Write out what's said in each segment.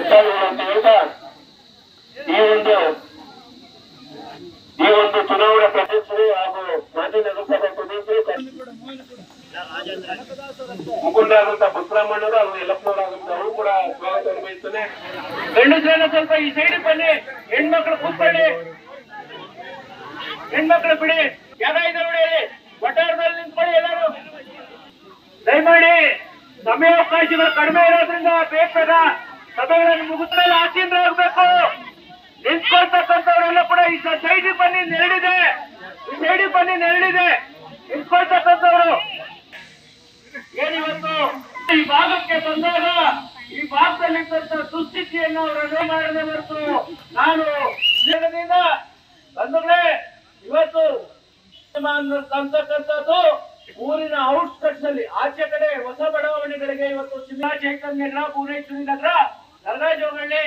ಒತ್ತಾಯಗಳು ಅಂತ ಹೇಳ್ತಾ ಈ ಒಂದು ಈ ಒಂದು ಚುನಾವಣಾ ಪ್ರತಿಷ್ಠೆ ಹಾಗೂ ಮಾಜಿ ನಗರಸಭಾ ಸದಸ್ಯರು ಮುಖಂಡರಾದಂತಹ ಬುದ್ಧರಾಮಣ್ಣರು ಹಾಗೂ ಯಲ್ಲಪ್ಪನವರಾದಂತಹ ಅವರು ಕೂಡ ಸ್ವಾಗತ ಅನುಭವಿಸ್ತೇನೆ ಗಂಡಸರನ್ನ ಸ್ವಲ್ಪ ಈ ಸೈಡ್ ಬನ್ನಿ ಹೆಣ್ಮಕ್ಳು ಕೂತ್ಕೊಳ್ಳಿ ಹೆಣ್ಮಕ್ಳು ಬಿಡಿ ಜಾಗ ಇದೆ ನೋಡಿ ಒಟ್ಟಾರದಲ್ಲಿ ನಿಂತ್ಕೊಳ್ಳಿ ಎಲ್ಲರೂ ದಯಮಾಡಿ ಸಮಯಾವಕಾಶಗಳು ಕಡಿಮೆ ಇರೋದ್ರಿಂದ ಬೇಕದ ಸಭೆಗಳನ್ನು ಮುಗಿದ ಮೇಲೆ ಆಸೀನರಾಗಬೇಕು ನಿಂತ್ಕೊಳ್ತಕ್ಕಂಥವರೆಲ್ಲ ಕೂಡ ಈ ಸೈಡ್ ಬನ್ನಿ ನೆರಳಿದೆ ಈ ಸೈಡ್ ಬನ್ನಿ ನೆರಳಿದೆ ನಿಂತ್ಕೊಳ್ತಕ್ಕಂಥವ್ರು ಏನಿವತ್ತು ಈ ಭಾಗಕ್ಕೆ ಬಂದಾಗ ಈ ಭಾಗದಲ್ಲಿದ್ದಂತ ದುಸ್ಥಿತಿಯನ್ನು ಅವರು ಮಾಡದೆ ಹೊರತು ನಾನು ಜೀವನದಿಂದ ಬಂಧುಗಳೇ ಇವತ್ತು ಅಂತಕ್ಕಂಥದ್ದು ಊರಿನ ಔಟ್ಸ್ಕಟ್ಸ್ ಅಲ್ಲಿ ಆಚೆ ಕಡೆ ಹೊಸ ಬಡಾವಣೆಗಳಿಗೆ ಇವತ್ತು ಸಿಂಹಾ ಚೈತನ್ಯ ನಗರ ಪೂರೈಸುರಿ ನಗರ ನರರಾಜೋಗಳ್ಳಿ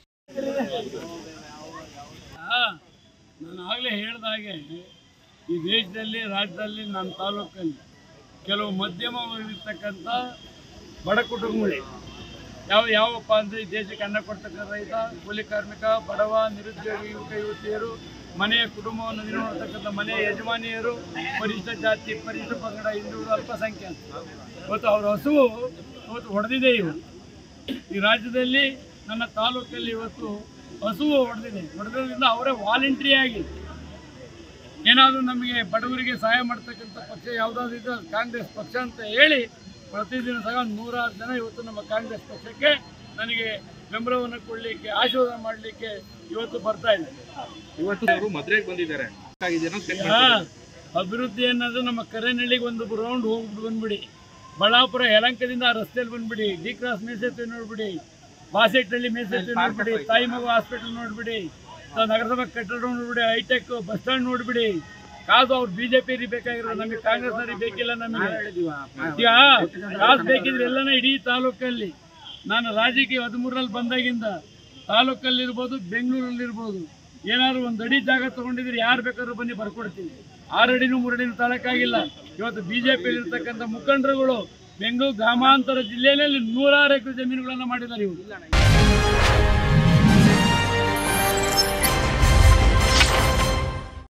ನಾನು ಆಗಲೇ ಹೇಳಿದ ಹಾಗೆ ಈ ದೇಶದಲ್ಲಿ ರಾಜ್ಯದಲ್ಲಿ ನಮ್ಮ ತಾಲೂಕಲ್ಲಿ ಕೆಲವು ಮಧ್ಯಮ ಇರ್ತಕ್ಕಂಥ ಬಡ ಕುಟುಂಬಗಳು ಯಾವ ಯಾವಪ್ಪ ಅಂದರೆ ಈ ದೇಶಕ್ಕೆ ಅನ್ನ ಕೊಡ್ತಕ್ಕಂಥ ರೈತ ಕೂಲಿ ಕಾರ್ಮಿಕ ಬಡವ ನಿರುದ್ಯೋಗಿ ಯುವಕ ಯುವತಿಯರು ಮನೆಯ ಕುಟುಂಬವನ್ನು ನಿರ್ವಹಿಸ್ತಕ್ಕಂಥ ಮನೆಯ ಯಜಮಾನಿಯರು ಪರಿಶಿಷ್ಟ ಜಾತಿ ಪರಿಶಿಷ್ಟ ಪಂಗಡ ಹಿಂದುಳಿದ ಅಲ್ಪಸಂಖ್ಯಾತ ಇವತ್ತು ಅವ್ರ ಹಸುವು ಇವತ್ತು ಹೊಡೆದಿದೆ ಇವು ಈ ರಾಜ್ಯದಲ್ಲಿ ನನ್ನ ತಾಲೂಕಲ್ಲಿ ಇವತ್ತು ಹಸುವು ಹೊಡೆದಿದೆ ಹೊಡೆದ್ರಿಂದ ಅವರೇ ವಾಲಂಟ್ರಿ ಆಗಿ ಏನಾದರೂ ನಮಗೆ ಬಡವರಿಗೆ ಸಹಾಯ ಮಾಡ್ತಕ್ಕಂಥ ಪಕ್ಷ ಯಾವುದಾದ್ರು ಇದ್ರೆ ಅದು ಕಾಂಗ್ರೆಸ್ ಪಕ್ಷ ಅಂತ ಹೇಳಿ ಪ್ರತಿದಿನ ಸಹ ನೂರಾರು ಜನ ಇವತ್ತು ನಮ್ಮ ಕಾಂಗ್ರೆಸ್ ಪಕ್ಷಕ್ಕೆ ನನಗೆ ಬೆಂಬಲವನ್ನು ಕೊಡಲಿಕ್ಕೆ ಆಶೀರ್ವಾದ ಮಾಡಲಿಕ್ಕೆ ಇವತ್ತು ಬರ್ತಾ ಇದೆ ಇವತ್ತು ಅವರು ಮದುವೆಗೆ ಬಂದಿದ್ದಾರೆ ಆಗಿದೆಯೇನೋ check ಈಗ ಅಭಿವೃದ್ಧಿ ಅನ್ನೋದು ನಮ್ಮ ಕರೇನಹಳ್ಳಿಗೆ ಒಂದು ರೌಂಡ್ ಹೋಗ್ಬಿಟ್ಟು ಬಂದ್ಬಿಡಿ ಬಳ್ಳಾಪುರ ಯಲಂಕದಿಂದ ಆ ರಸ್ತೆಯಲ್ಲಿ ಬಂದ್ಬಿಡಿ ಡಿ ಕ್ರಾಸ್ ಮೇಸೆತ್ತು ನೋಡ್ಬಿಡಿ ಬಾಸೆಟ್ಟಹಳ್ಳಿ ಮೇಸೆತ್ತು ನೋಡ್ಬಿಡಿ ತಾಯಿ ಮಗು ಹಾಸ್ಪಿಟಲ್ ನೋಡ್ಬಿಡಿ ತ- ನಗರಸಭಾ ಕಟ್ಟಡ ನೋಡ್ಬಿಡಿ ಹೈಟೆಕ್ ಬಸ್ ಸ್ಟ್ಯಾಂಡ್ ನೋಡ್ಬಿಡಿ ಕಾಸು ಅವ್ರು ಬಿಜೆಪಿ ಬೇಕಾಗಿರೋ ನಮಗೆ ಕಾಂಗ್ರೆಸ್ನವ್ರಿಗೆ ಬೇಕಿಲ್ಲ ನಮಗೆ ಈಗ ಕಾಸು ಬೇಕಿದ್ರೆ ಎಲ್ಲನ ಇಡೀ ತಾಲೂಕಲ್ಲಿ ನಾನು ರಾಜಕೀಯ ಹದಿಮೂರರಲ್ಲಿ ಬಂದಾಗಿಂದ ತಾಲೂಕಲ್ಲಿರ್ಬೋದು ಬೆಂಗಳೂರಲ್ಲಿರ್ಬೋದು ಏನಾದ್ರು ಒಂದು ಅಡಿ ಜಾಗ ತಗೊಂಡಿದ್ರೆ ಯಾರು ಬೇಕಾದ್ರೂ ಬನ್ನಿ ಬರ್ಕೊಡ್ತೀವಿ ಆರು ಅಡಿನೂ ಮೂರು ಅಡಿನೂ ತಾಲೂಕಾಗಿಲ್ಲ ಇವತ್ತು ಬಿಜೆಪಿ ಇರ್ತಕ್ಕಂಥ ಮುಖಂಡರುಗಳು ಬೆಂಗಳೂರು ಗ್ರಾಮಾಂತರ ಜಿಲ್ಲೆಯಲ್ಲಿ ನೂರಾರು ಎಕರೆ ಜಮೀನುಗಳನ್ನು ಮಾಡಿದ್ದಾರೆ ಇವರು